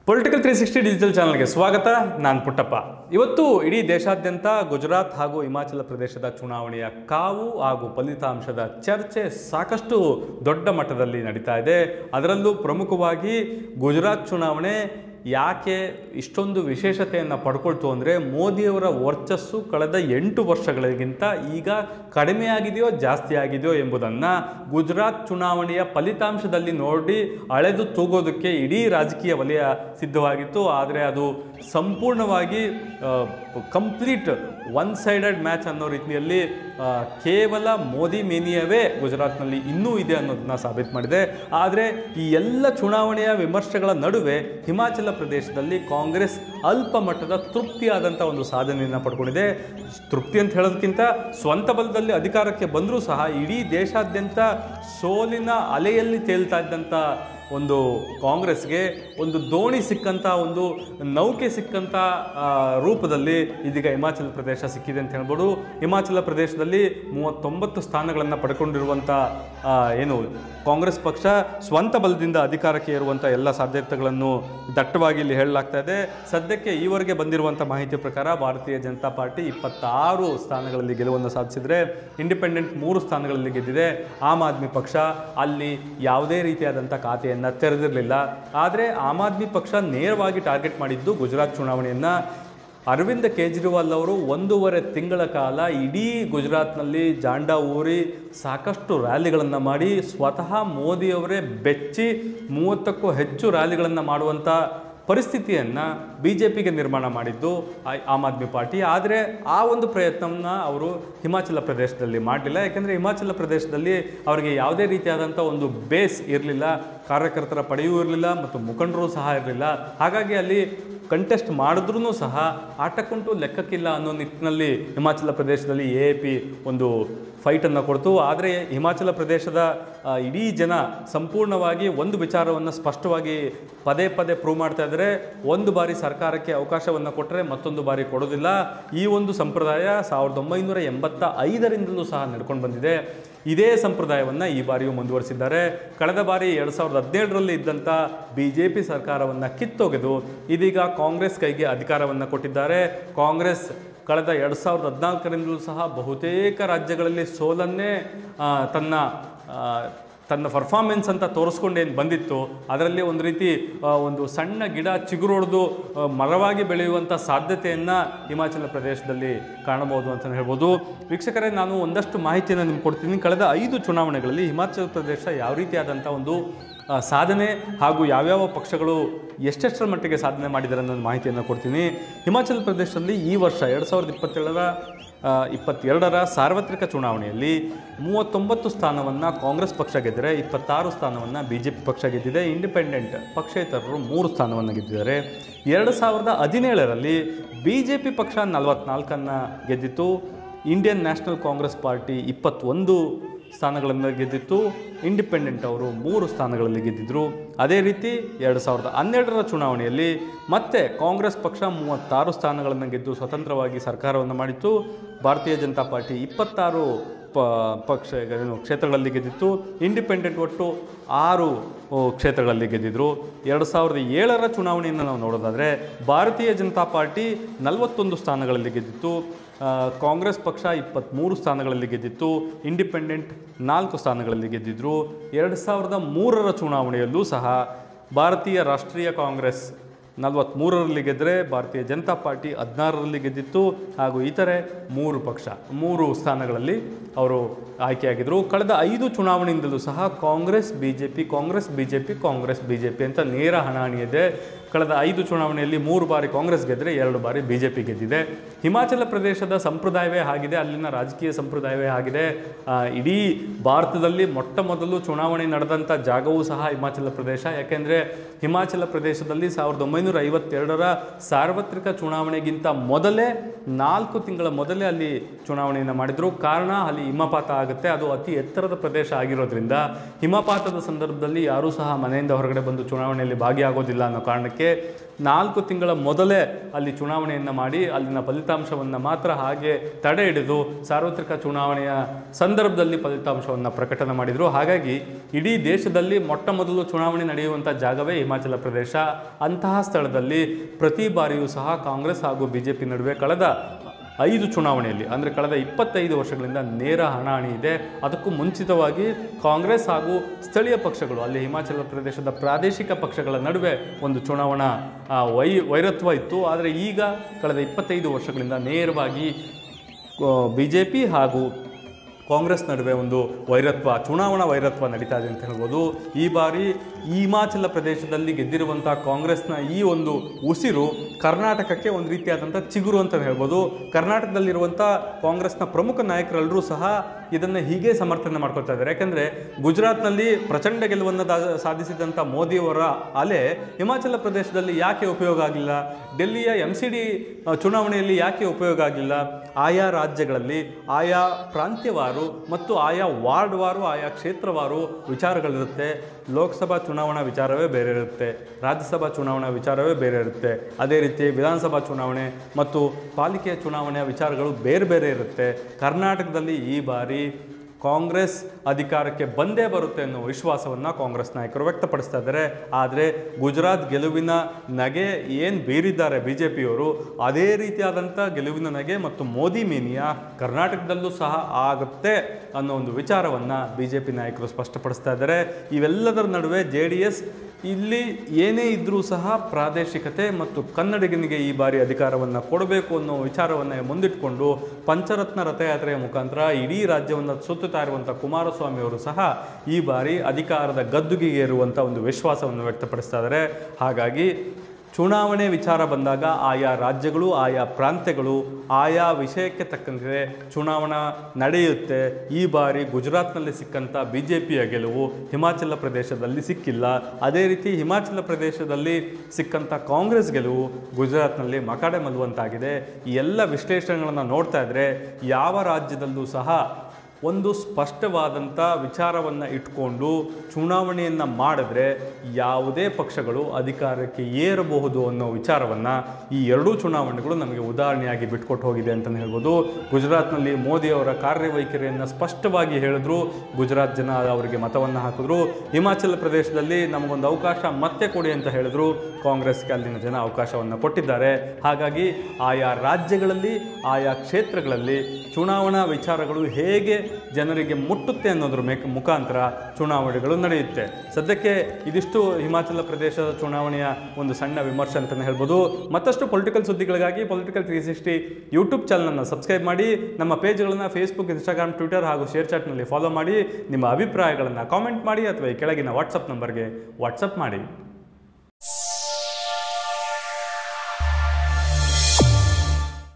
political three sixty digital ಚಾನಲ್ಗೆ ಸ್ವಾಗತ ನಾನು ಪುಟ್ಟಪ್ಪ ಇವತ್ತು ಇಡೀ ದೇಶಾದ್ಯಂತ ಗುಜರಾತ್ ಹಾಗೂ ಹಿಮಾಚಲ ಪ್ರದೇಶದ ಚುನಾವಣೆಯ ಕಾವು ಹಾಗೂ ಫಲಿತಾಂಶದ ಚರ್ಚೆ ಸಾಕಷ್ಟು ದೊಡ್ಡ ಮಟ್ಟದಲ್ಲಿ ನಡೀತಾ ಇದೆ ಅದರಲ್ಲೂ ಪ್ರಮುಖವಾಗಿ ಗುಜರಾತ್ ಚುನಾವಣೆ ಯಾಕೆ ಇಷ್ಟೊಂದು ವಿಶೇಷತೆಯನ್ನು ಪಡ್ಕೊಳ್ತು ಅಂದರೆ ಮೋದಿಯವರ ವರ್ಚಸ್ಸು ಕಳೆದ ಎಂಟು ವರ್ಷಗಳಿಗಿಂತ ಈಗ ಕಡಿಮೆ ಆಗಿದೆಯೋ ಜಾಸ್ತಿ ಆಗಿದೆಯೋ ಎಂಬುದನ್ನು ಗುಜರಾತ್ ಚುನಾವಣೆಯ ಫಲಿತಾಂಶದಲ್ಲಿ ನೋಡಿ ಅಳೆದು ತೂಗೋದಕ್ಕೆ ಇಡೀ ರಾಜಕೀಯ ವಲಯ ಸಿದ್ಧವಾಗಿತ್ತು ಆದರೆ ಅದು ಸಂಪೂರ್ಣವಾಗಿ ಕಂಪ್ಲೀಟ್ ಒನ್ ಸೈಡೆಡ್ ಮ್ಯಾಚ್ ಅನ್ನೋ ರೀತಿಯಲ್ಲಿ ಆ, ಕೇವಲ ಮೋದಿ ಮೇನಿಯವೇ ಗುಜರಾತ್ನಲ್ಲಿ ಇನ್ನೂ ಇದೆ ಅನ್ನೋದನ್ನ ಸಾಬೀತು ಮಾಡಿದೆ ಆದರೆ ಈ ಎಲ್ಲ ಚುನಾವಣೆಯ ವಿಮರ್ಶೆಗಳ ನಡುವೆ ಹಿಮಾಚಲ ಪ್ರದೇಶದಲ್ಲಿ ಕಾಂಗ್ರೆಸ್ ಅಲ್ಪ ಮಟ್ಟದ ತೃಪ್ತಿಯಾದಂಥ ಒಂದು ಸಾಧನೆಯನ್ನು ಪಡ್ಕೊಂಡಿದೆ ತೃಪ್ತಿ ಅಂತ ಹೇಳೋದಕ್ಕಿಂತ ಸ್ವಂತ ಬಲದಲ್ಲಿ ಅಧಿಕಾರಕ್ಕೆ ಬಂದರೂ ಸಹ ಇಡೀ ದೇಶಾದ್ಯಂತ ಸೋಲಿನ ಅಲೆಯಲ್ಲಿ ತೇಲ್ತಾ ಇದ್ದಂಥ ಒಂದು ಕಾಂಗ್ರೆಸ್ಗೆ ಒಂದು ದೋಣಿ ಸಿಕ್ಕಂಥ ಒಂದು ನೌಕೆ ಸಿಕ್ಕಂಥ ಆ, ರೂಪದಲ್ಲಿ ಇದೀಗ ಹಿಮಾಚಲ ಪ್ರದೇಶ ಸಿಕ್ಕಿದೆ ಅಂತ ಹೇಳ್ಬೋದು ಹಿಮಾಚಲ ಪ್ರದೇಶದಲ್ಲಿ ಮೂವತ್ತೊಂಬತ್ತು ಸ್ಥಾನಗಳನ್ನು ಪಡ್ಕೊಂಡಿರುವಂಥ ಆ, ಏನು ಕಾಂಗ್ರೆಸ್ ಪಕ್ಷ ಸ್ವಂತ ಬಲದಿಂದ ಅಧಿಕಾರಕ್ಕೆ ಏರುವಂಥ ಎಲ್ಲ ಸಾಧ್ಯತೆಗಳನ್ನು ದಟ್ಟವಾಗಿ ಇಲ್ಲಿ ಹೇಳಲಾಗ್ತಾ ಇದೆ ಸದ್ಯಕ್ಕೆ ಈವರೆಗೆ ಬಂದಿರುವಂಥ ಮಾಹಿತಿ ಪ್ರಕಾರ ಭಾರತೀಯ ಜನತಾ ಪಾರ್ಟಿ ಇಪ್ಪತ್ತಾರು ಸ್ಥಾನಗಳಲ್ಲಿ ಗೆಲುವನ್ನು ಸಾಧಿಸಿದರೆ ಇಂಡಿಪೆಂಡೆಂಟ್ ಮೂರು ಸ್ಥಾನಗಳಲ್ಲಿ ಗೆದ್ದಿದೆ ಆಮ್ ಆದ್ಮಿ ಪಕ್ಷ ಅಲ್ಲಿ ಯಾವುದೇ ರೀತಿಯಾದಂಥ ಖಾತೆಯನ್ನು ತೆರೆದಿರಲಿಲ್ಲ ಆದರೆ ಆಮ್ ಆದ್ಮಿ ಪಕ್ಷ ನೇರವಾಗಿ ಟಾರ್ಗೆಟ್ ಮಾಡಿದ್ದು ಗುಜರಾತ್ ಚುನಾವಣೆಯನ್ನು ಅರವಿಂದ ಕೇಜ್ರಿವಾಲ್ ಅವರು ಒಂದೂವರೆ ತಿಂಗಳ ಕಾಲ ಇಡೀ ಗುಜರಾತ್ನಲ್ಲಿ ಜಾಂಡ ಊರಿ ಸಾಕಷ್ಟು ರ್ಯಾಲಿಗಳನ್ನು ಮಾಡಿ ಸ್ವತಃ ಮೋದಿಯವರೇ ಬೆಚ್ಚಿ ಮೂವತ್ತಕ್ಕೂ ಹೆಚ್ಚು ರ್ಯಾಲಿಗಳನ್ನು ಮಾಡುವಂಥ ಪರಿಸ್ಥಿತಿಯನ್ನು ಬಿ ಜೆ ಪಿಗೆ ನಿರ್ಮಾಣ ಮಾಡಿದ್ದು ಆ- ಆಮ್ ಆದ್ಮಿ ಪಾರ್ಟಿ ಆದರೆ ಆ ಒಂದು ಪ್ರಯತ್ನವನ್ನು ಅವರು ಹಿಮಾಚಲ ಪ್ರದೇಶದಲ್ಲಿ ಮಾಡಲಿಲ್ಲ ಯಾಕೆಂದರೆ ಹಿಮಾಚಲ ಪ್ರದೇಶದಲ್ಲಿ ಅವರಿಗೆ ಯಾವುದೇ ರೀತಿಯಾದಂಥ ಒಂದು ಬೇಸ್ ಇರಲಿಲ್ಲ ಕಾರ್ಯಕರ್ತರ ಪಡೆಯೂ ಇರಲಿಲ್ಲ ಮತ್ತು ಮುಖಂಡರು ಸಹ ಇರಲಿಲ್ಲ ಹಾಗಾಗಿ ಅಲ್ಲಿ ಕಂಟೆಸ್ಟ್ ಮಾಡಿದ್ರೂ ಸಹ ಆಟಕ್ಕುಂಟು ಲೆಕ್ಕಕ್ಕಿಲ್ಲ ಅನ್ನೋ ನಿಟ್ಟಿನಲ್ಲಿ ಹಿಮಾಚಲ ಪ್ರದೇಶದಲ್ಲಿ ಎ ಪಿ ಒಂದು ಫೈಟನ್ನು ಕೊಡ್ತು ಆದರೆ ಹಿಮಾಚಲ ಪ್ರದೇಶದ ಆ, ಇಡೀ ಜನ ಸಂಪೂರ್ಣವಾಗಿ ಒಂದು ವಿಚಾರವನ್ನು ಸ್ಪಷ್ಟವಾಗಿ ಪದೇ ಪದೇ ಪ್ರೂವ್ ಮಾಡ್ತಾ ಇದ್ದಾರೆ ಒಂದು ಬಾರಿ ಸರ್ಕಾರಕ್ಕೆ ಅವಕಾಶವನ್ನು ಕೊಟ್ಟರೆ ಮತ್ತೊಂದು ಬಾರಿ ಕೊಡೋದಿಲ್ಲ ಈ ಒಂದು ಸಂಪ್ರದಾಯ ಸಾವಿರದ ಒಂಬೈನೂರ ಎಂಬತ್ತ ಐದರಿಂದಲೂ ಸಹ ನಡ್ಕೊಂಡು ಬಂದಿದೆ ಇದೇ ಸಂಪ್ರದಾಯವನ್ನು ಈ ಬಾರಿಯೂ ಮುಂದುವರಿಸಿದ್ದಾರೆ ಕಳೆದ ಬಾರಿ ಎರಡು ಸಾವಿರದ ಹದಿನೇಳರಲ್ಲಿ ಇದ್ದಂಥ ಬಿ ಜೆ ಪಿ ಸರ್ಕಾರವನ್ನು ಕಿತ್ತೊಗೆದು ಇದೀಗ ಕಾಂಗ್ರೆಸ್ ಕೈಗೆ ಅಧಿಕಾರವನ್ನು ಕೊಟ್ಟಿದ್ದಾರೆ ಕಾಂಗ್ರೆಸ್ ಕಳೆದ ಎರಡು ಸಾವಿರದ ಹದಿನಾಲ್ಕರಿಂದಲೂ ಸಹ ಬಹುತೇಕ ರಾಜ್ಯಗಳಲ್ಲಿ ಸೋಲನ್ನೇ ಆ, ತನ್ನ ಆ, ತನ್ನ ಪರ್ಫಾರ್ಮೆನ್ಸ್ ಅಂತ ತೋರಿಸ್ಕೊಂಡು ಏನು ಬಂದಿತ್ತು ಅದರಲ್ಲಿ ಒಂದು ರೀತಿ ಆ, ಒಂದು ಸಣ್ಣ ಗಿಡ ಚಿಗುರೊಡೆದು ಆ, ಮರವಾಗಿ ಬೆಳೆಯುವಂಥ ಸಾಧ್ಯತೆಯನ್ನು ಹಿಮಾಚಲ ಪ್ರದೇಶದಲ್ಲಿ ಕಾಣಬಹುದು ಅಂತ ಹೇಳ್ಬೋದು ವೀಕ್ಷಕರೇ ನಾನು ಒಂದಷ್ಟು ಮಾಹಿತಿಯನ್ನು ನಿಮ್ಗೆ ಕೊಡ್ತೀನಿ ಕಳೆದ ಐದು ಚುನಾವಣೆಗಳಲ್ಲಿ ಹಿಮಾಚಲ ಪ್ರದೇಶ ಯಾವ ರೀತಿಯಾದಂಥ ಒಂದು ಆ, ಸಾಧನೆ ಹಾಗೂ ಯಾವ್ಯಾವ ಪಕ್ಷಗಳು ಎಷ್ಟೆಷ್ಟರ ಮಟ್ಟಿಗೆ ಸಾಧನೆ ಮಾಡಿದ್ದಾರೆ ಅನ್ನೋ ಮಾಹಿತಿಯನ್ನು ಕೊಡ್ತೀನಿ ಹಿಮಾಚಲ ಪ್ರದೇಶದಲ್ಲಿ ಈ ವರ್ಷ ಎರಡು ಸಾವಿರದ ಇಪ್ಪತ್ತೇಳರ ಆ, ಇಪ್ಪತ್ತೆರಡರ ಸಾರ್ವತ್ರಿಕ ಚುನಾವಣೆಯಲ್ಲಿ ಮೂವತ್ತೊಂಬತ್ತು ಸ್ಥಾನವನ್ನು ಕಾಂಗ್ರೆಸ್ ಪಕ್ಷ ಗೆದ್ದರೆ ಇಪ್ಪತ್ತಾರು ಸ್ಥಾನವನ್ನು ಬಿ ಜೆ ಪಿ ಪಕ್ಷ ಗೆದ್ದಿದೆ ಇಂಡಿಪೆಂಡೆಂಟ್ ಪಕ್ಷೇತರರು ಮೂರು ಸ್ಥಾನವನ್ನು ಗೆದ್ದಿದ್ದಾರೆ ಎರಡು ಸಾವಿರದ ಹದಿನೇಳರಲ್ಲಿ ಬಿ ಜೆ ಪಿ ಪಕ್ಷ ನಲವತ್ನಾಲ್ಕನ್ನು ಗೆದ್ದಿತ್ತು ಇಂಡಿಯನ್ ನ್ಯಾಷನಲ್ ಕಾಂಗ್ರೆಸ್ ಪಾರ್ಟಿ ಇಪ್ಪತ್ತೊಂದು ಸ್ಥಾನಗಳನ್ನು ಗೆದ್ದಿತ್ತು ಇಂಡಿಪೆಂಡೆಂಟ್ ಅವರು ಮೂರು ಸ್ಥಾನಗಳಲ್ಲಿ ಗೆದ್ದಿದ್ರು ಅದೇ ರೀತಿ ಎರಡು ಸಾವಿರದ ಹನ್ನೆರಡರ ಚುನಾವಣೆಯಲ್ಲಿ ಮತ್ತೆ ಕಾಂಗ್ರೆಸ್ ಪಕ್ಷ ಮೂವತ್ತಾರು ಸ್ಥಾನಗಳನ್ನು ಗೆದ್ದು ಸ್ವತಂತ್ರವಾಗಿ ಸರ್ಕಾರವನ್ನು ಮಾಡಿತ್ತು ಭಾರತೀಯ ಜನತಾ ಪಾರ್ಟಿ ಇಪ್ಪತ್ತಾರು ಪ ಪಕ್ಷ ಏನು ಕ್ಷೇತ್ರಗಳಲ್ಲಿ ಗೆದ್ದಿತ್ತು ಇಂಡಿಪೆಂಡೆಂಟ್ ಒಟ್ಟು ಆರು ಓ, ಕ್ಷೇತ್ರಗಳಲ್ಲಿ ಗೆದ್ದಿದ್ರು ಎರಡು ಸಾವಿರದ ಏಳರ ಚುನಾವಣೆಯನ್ನು ನಾವು ನೋಡೋದಾದರೆ ಭಾರತೀಯ ಜನತಾ ಪಾರ್ಟಿ ನಲವತ್ತೊಂದು ಸ್ಥಾನಗಳಲ್ಲಿ ಗೆದ್ದಿತ್ತು ಆ, ಕಾಂಗ್ರೆಸ್ ಪಕ್ಷ ಇಪ್ಪತ್ತ್ಮೂರು ಸ್ಥಾನಗಳಲ್ಲಿ ಗೆದ್ದಿತ್ತು ಇಂಡಿಪೆಂಡೆಂಟ್ ನಾಲ್ಕು ಸ್ಥಾನಗಳಲ್ಲಿ ಗೆದ್ದಿದ್ರು ಎರಡು ಸಾವಿರದ ಮೂರರ ಚುನಾವಣೆಯಲ್ಲೂ ಸಹ ಭಾರತೀಯ ರಾಷ್ಟ್ರೀಯ ಕಾಂಗ್ರೆಸ್ ನಲವತ್ತ್ಮೂರರಲ್ಲಿ ಗೆದ್ದರೆ ಭಾರತೀಯ ಜನತಾ ಪಾರ್ಟಿ ಹದಿನಾರರಲ್ಲಿ ಗೆದ್ದಿತ್ತು ಹಾಗೂ ಇತರೆ ಮೂರು ಪಕ್ಷ ಮೂರು ಸ್ಥಾನಗಳಲ್ಲಿ ಅವರು ಆಯ್ಕೆಯಾಗಿದ್ದರು ಕಳೆದ ಐದು ಚುನಾವಣೆಯಿಂದಲೂ ಸಹ Congress B J P Congress B J P Congress B J P ಅಂತ ನೇರ ಹಣಾಹಣಿ ಇದೆ ಕಳೆದ ಐದು ಚುನಾವಣೆಯಲ್ಲಿ ಮೂರು ಬಾರಿ ಕಾಂಗ್ರೆಸ್ ಗೆದ್ದರೆ ಎರಡು ಬಾರಿ ಬಿ ಜೆ ಪಿ ಗೆದ್ದಿದೆ ಹಿಮಾಚಲ ಪ್ರದೇಶದ ಸಂಪ್ರದಾಯವೇ ಆಗಿದೆ ಅಲ್ಲಿನ ರಾಜಕೀಯ ಸಂಪ್ರದಾಯವೇ ಆಗಿದೆ ಆ, ಇಡೀ ಭಾರತದಲ್ಲಿ ಮೊಟ್ಟ ಮೊದಲು ಚುನಾವಣೆ ನಡೆದಂಥ ಜಾಗವೂ ಸಹ ಹಿಮಾಚಲ ಪ್ರದೇಶ ಯಾಕೆಂದರೆ ಹಿಮಾಚಲ ಪ್ರದೇಶದಲ್ಲಿ ಸಾವಿರದ ಒಂಬೈನೂರ ಐವತ್ತೆರಡರ ಸಾರ್ವತ್ರಿಕ ಚುನಾವಣೆಗಿಂತ ಮೊದಲೇ ನಾಲ್ಕು ತಿಂಗಳ ಮೊದಲೇ ಅಲ್ಲಿ ಚುನಾವಣೆಯನ್ನು ಮಾಡಿದರು ಕಾರಣ ಅಲ್ಲಿ ಹಿಮಪಾತ ಆಗುತ್ತೆ ಅದು ಅತಿ ಎತ್ತರದ ಪ್ರದೇಶ ಆಗಿರೋದ್ರಿಂದ ಹಿಮಪಾತದ ಸಂದರ್ಭದಲ್ಲಿ ಯಾರೂ ಸಹ ಮನೆಯಿಂದ ಹೊರಗಡೆ ಬಂದು ಚುನಾವಣೆಯಲ್ಲಿ ಭಾಗಿಯಾಗೋದಿಲ್ಲ ಅನ್ನೋ ಕಾರಣಕ್ಕೆ ಕಾರಣಕ್ಕೆ ನಾಲ್ಕು ತಿಂಗಳ ಮೊದಲೇ ಅಲ್ಲಿ ಚುನಾವಣೆಯನ್ನು ಮಾಡಿ ಅಲ್ಲಿನ ಫಲಿತಾಂಶವನ್ನು ಮಾತ್ರ ಹಾಗೆ ತಡೆ ಹಿಡಿದು ಸಾರ್ವತ್ರಿಕ ಚುನಾವಣೆಯ ಸಂದರ್ಭದಲ್ಲಿ ಫಲಿತಾಂಶವನ್ನು ಪ್ರಕಟಣೆ ಮಾಡಿದರು ಹಾಗಾಗಿ ಇಡೀ ದೇಶದಲ್ಲಿ ಮೊಟ್ಟ ಮೊದಲು ಚುನಾವಣೆ ನಡೆಯುವಂಥ ಜಾಗವೇ ಹಿಮಾಚಲ ಪ್ರದೇಶ ಅಂತಹ ಸ್ಥಳದಲ್ಲಿ ಪ್ರತಿ ಬಾರಿಯೂ ಸಹ ಕಾಂಗ್ರೆಸ್ ಹಾಗೂ ಬಿ ಜೆ ಪಿ ನಡುವೆ ಕಳೆದ ಐದು ಚುನಾವಣೆಯಲ್ಲಿ ಅಂದರೆ ಕಳೆದ ಇಪ್ಪತ್ತೈದು ವರ್ಷಗಳಿಂದ ನೇರ ಹಣಾಹಣಿ ಇದೆ ಅದಕ್ಕೂ ಮುಂಚಿತವಾಗಿ ಕಾಂಗ್ರೆಸ್ ಹಾಗೂ ಸ್ಥಳೀಯ ಪಕ್ಷಗಳು ಅಲ್ಲಿ ಹಿಮಾಚಲ ಪ್ರದೇಶದ ಪ್ರಾದೇಶಿಕ ಪಕ್ಷಗಳ ನಡುವೆ ಒಂದು ಚುನಾವಣಾ ಆ, ವೈ ವೈರತ್ವ ಇತ್ತು ಆದರೆ ಈಗ ಕಳೆದ ಇಪ್ಪತ್ತೈದು ವರ್ಷಗಳಿಂದ ನೇರವಾಗಿ ಬಿ ಜೆ ಪಿ ಹಾಗೂ ಕಾಂಗ್ರೆಸ್ ನಡುವೆ ಒಂದು ವೈರತ್ವ ಚುನಾವಣಾ ವೈರತ್ವ ನಡೀತಾ ಇದೆ ಅಂತ ಹೇಳ್ಬೋದು ಈ ಬಾರಿ ಈ ಹಿಮಾಚಲ ಪ್ರದೇಶದಲ್ಲಿ ಗೆದ್ದಿರುವಂಥ ಕಾಂಗ್ರೆಸ್ನ ಈ ಒಂದು ಉಸಿರು ಕರ್ನಾಟಕಕ್ಕೆ ಒಂದು ರೀತಿಯಾದಂಥ ಚಿಗುರು ಅಂತ ಹೇಳ್ಬೋದು ಕರ್ನಾಟಕದಲ್ಲಿರುವಂಥ ಕಾಂಗ್ರೆಸ್ನ ಪ್ರಮುಖ ನಾಯಕರೆಲ್ಲರೂ ಸಹ ಇದನ್ನು ಹೀಗೆ ಸಮರ್ಥನೆ ಮಾಡ್ಕೊತಾ ಇದ್ದಾರೆ ಯಾಕಂದರೆ ಗುಜರಾತ್ನಲ್ಲಿ ಪ್ರಚಂಡ ಗೆಲುವನ್ನು ದಾ- ಸಾಧಿಸಿದಂಥ ಮೋದಿಯವರ ಅಲೆ ಹಿಮಾಚಲ ಪ್ರದೇಶದಲ್ಲಿ ಯಾಕೆ ಉಪಯೋಗ ಆಗಲಿಲ್ಲ ಡೆಲ್ಲಿಯ ಎಂ ಸಿ ಡಿ ಚುನಾವಣೆಯಲ್ಲಿ ಯಾಕೆ ಉಪಯೋಗ ಆಗಲಿಲ್ಲ ಆಯಾ ರಾಜ್ಯಗಳಲ್ಲಿ ಆಯಾ ಪ್ರಾಂತ್ಯವಾರು ಮತ್ತು ಆಯಾ ವಾರ್ಡ್ವಾರು ಆಯಾ ಕ್ಷೇತ್ರವಾರು ವಿಚಾರಗಳಿರುತ್ತೆ ಲೋಕಸಭಾ ಚುನಾವಣಾ ವಿಚಾರವೇ ಬೇರೆ ಇರುತ್ತೆ ರಾಜ್ಯಸಭಾ ಚುನಾವಣಾ ವಿಚಾರವೇ ಬೇರೆ ಇರುತ್ತೆ ಅದೇ ರೀತಿ ವಿಧಾನಸಭಾ ಚುನಾವಣೆ ಮತ್ತು ಪಾಲಿಕೆಯ ಚುನಾವಣೆಯ ವಿಚಾರಗಳು ಬೇರೆ ಬೇರೆ ಇರುತ್ತೆ ಕರ್ನಾಟಕದಲ್ಲಿ ಈ ಬಾರಿ ಕಾಂಗ್ರೆಸ್ ಅಧಿಕಾರಕ್ಕೆ ಬಂದೇ ಬರುತ್ತೆ ಅನ್ನೋ ವಿಶ್ವಾಸವನ್ನು ಕಾಂಗ್ರೆಸ್ ನಾಯಕರು ವ್ಯಕ್ತಪಡಿಸ್ತಾ ಇದ್ದಾರೆ ಆದರೆ ಗುಜರಾತ್ ಗೆಲುವಿನ ನಗೆ ಏನು ಬೀರಿದ್ದಾರೆ ಬಿ ಜೆ ಪಿಯವರು ಅದೇ ರೀತಿಯಾದಂಥ ಗೆಲುವಿನ ನಗೆ ಮತ್ತು ಮೋದಿ ಮೇನಿಯಾ ಕರ್ನಾಟಕದಲ್ಲೂ ಸಹ ಆಗುತ್ತೆ ಅನ್ನೋ ಒಂದು ವಿಚಾರವನ್ನು ಬಿ ಜೆ ಪಿ ನಾಯಕರು ಸ್ಪಷ್ಟಪಡಿಸ್ತಾ ಇದ್ದಾರೆ ಇವೆಲ್ಲದರ ನಡುವೆ ಜೆ ಡಿ ಎಸ್ ಇಲ್ಲಿ ಏನೇ ಇದ್ದರೂ ಸಹ ಪ್ರಾದೇಶಿಕತೆ ಮತ್ತು ಕನ್ನಡಿಗನಿಗೆ ಈ ಬಾರಿ ಅಧಿಕಾರವನ್ನು ಕೊಡಬೇಕು ಅನ್ನೋ ವಿಚಾರವನ್ನು ಮುಂದಿಟ್ಕೊಂಡು ಪಂಚರತ್ನ ರಥಯಾತ್ರೆಯ ಮುಖಾಂತರ ಇಡೀ ರಾಜ್ಯವನ್ನು ಸುತ್ತುತ್ತಾ ಇರುವಂಥ ಕುಮಾರಸ್ವಾಮಿ ಅವರು ಸಹ ಈ ಬಾರಿ ಅಧಿಕಾರದ ಗದ್ದುಗೆ ಏರುವಂಥ ಒಂದು ವಿಶ್ವಾಸವನ್ನು ವ್ಯಕ್ತಪಡಿಸ್ತಾ ಇದ್ದಾರೆ ಹಾಗಾಗಿ ಚುನಾವಣೆ ವಿಚಾರ ಬಂದಾಗ ಆಯಾ ರಾಜ್ಯಗಳು ಆಯಾ ಪ್ರಾಂತ್ಯಗಳು ಆಯಾ ವಿಷಯಕ್ಕೆ ತಕ್ಕಂತೆ ಚುನಾವಣಾ ನಡೆಯುತ್ತೆ ಈ ಬಾರಿ ಗುಜರಾತ್ನಲ್ಲಿ ಸಿಕ್ಕಂಥ ಬಿ ಜೆ ಪಿಯ ಗೆಲುವು ಹಿಮಾಚಲ ಪ್ರದೇಶದಲ್ಲಿ ಸಿಕ್ಕಿಲ್ಲ ಅದೇ ರೀತಿ ಹಿಮಾಚಲ ಪ್ರದೇಶದಲ್ಲಿ ಸಿಕ್ಕಂಥ ಕಾಂಗ್ರೆಸ್ ಗೆಲುವು ಗುಜರಾತ್ನಲ್ಲಿ ಮಕಾಡೆ ಮಲ್ಲುವಂತಾಗಿದೆ ಈ ಎಲ್ಲ ವಿಶ್ಲೇಷಣೆಗಳನ್ನು ನೋಡ್ತಾ ಇದ್ದರೆ ಯಾವ ರಾಜ್ಯದಲ್ಲೂ ಸಹ ಒಂದು ಸ್ಪಷ್ಟವಾದಂಥ ವಿಚಾರವನ್ನು ಇಟ್ಕೊಂಡು ಚುನಾವಣೆಯನ್ನು ಮಾಡಿದ್ರೆ ಯಾವುದೇ ಪಕ್ಷಗಳು ಅಧಿಕಾರಕ್ಕೆ ಏರಬಹುದು ಅನ್ನೋ ವಿಚಾರವನ್ನು ಈ ಎರಡೂ ಚುನಾವಣೆಗಳು ನಮಗೆ ಉದಾಹರಣೆಯಾಗಿ ಬಿಟ್ಕೊಟ್ಟು ಹೋಗಿದೆ ಅಂತಲೇ ಹೇಳ್ಬೋದು ಗುಜರಾತ್ನಲ್ಲಿ ಮೋದಿಯವರ ಕಾರ್ಯವೈಖರಿಯನ್ನು ಸ್ಪಷ್ಟವಾಗಿ ಹೇಳಿದ್ರು ಗುಜರಾತ್ ಜನ ಅವರಿಗೆ ಮತವನ್ನು ಹಾಕಿದ್ರು ಹಿಮಾಚಲ ಪ್ರದೇಶದಲ್ಲಿ ನಮಗೊಂದು ಅವಕಾಶ ಮತ್ತೆ ಕೊಡಿ ಅಂತ ಹೇಳಿದ್ರು ಕಾಂಗ್ರೆಸ್ಗೆ ಅಲ್ಲಿನ ಜನ ಅವಕಾಶವನ್ನು ಕೊಟ್ಟಿದ್ದಾರೆ ಹಾಗಾಗಿ ಆಯಾ ರಾಜ್ಯಗಳಲ್ಲಿ ಆಯಾ ಕ್ಷೇತ್ರಗಳಲ್ಲಿ ಚುನಾವಣಾ ವಿಚಾರಗಳು ಹೇಗೆ ಜನರಿಗೆ ಮುಟ್ಟುತ್ತೆ ಅನ್ನೋದ್ರ ಮೇಕ್ ಮುಖಾಂತರ ಚುನಾವಣೆಗಳು ನಡೆಯುತ್ತೆ ಸದ್ಯಕ್ಕೆ ಇದಿಷ್ಟು ಹಿಮಾಚಲ ಪ್ರದೇಶದ ಚುನಾವಣೆಯ ಒಂದು ಸಣ್ಣ ವಿಮರ್ಶೆ ಅಂತಲೇ ಹೇಳ್ಬೋದು ಮತ್ತಷ್ಟು ಪೊಲಿಟಿಕಲ್ ಸುದ್ದಿಗಳಿಗಾಗಿ ಪೊಲಿಟಿಕಲ್ ತ್ರೀ ಸಿಕ್ಸ್ಟಿ ಯೂಟ್ಯೂಬ್ ಚಾನಲನ್ನು ಸಬ್ಸ್ಕ್ರೈಬ್ ಮಾಡಿ ನಮ್ಮ ಪೇಜ್ಗಳನ್ನು ಫೇಸ್ಬುಕ್ ಇನ್ಸ್ಟಾಗ್ರಾಮ್ ಟ್ವಿಟರ್ ಹಾಗೂ ಶೇರ್ ಚಾಟ್ನಲ್ಲಿ ಫಾಲೋ ಮಾಡಿ ನಿಮ್ಮ ಅಭಿಪ್ರಾಯಗಳನ್ನು ಕಾಮೆಂಟ್ ಮಾಡಿ ಅಥವಾ ಈ ಕೆಳಗಿನ ವಾಟ್ಸಪ್ ನಂಬರ್ಗೆ ವಾಟ್ಸಪ್ ಮಾಡಿ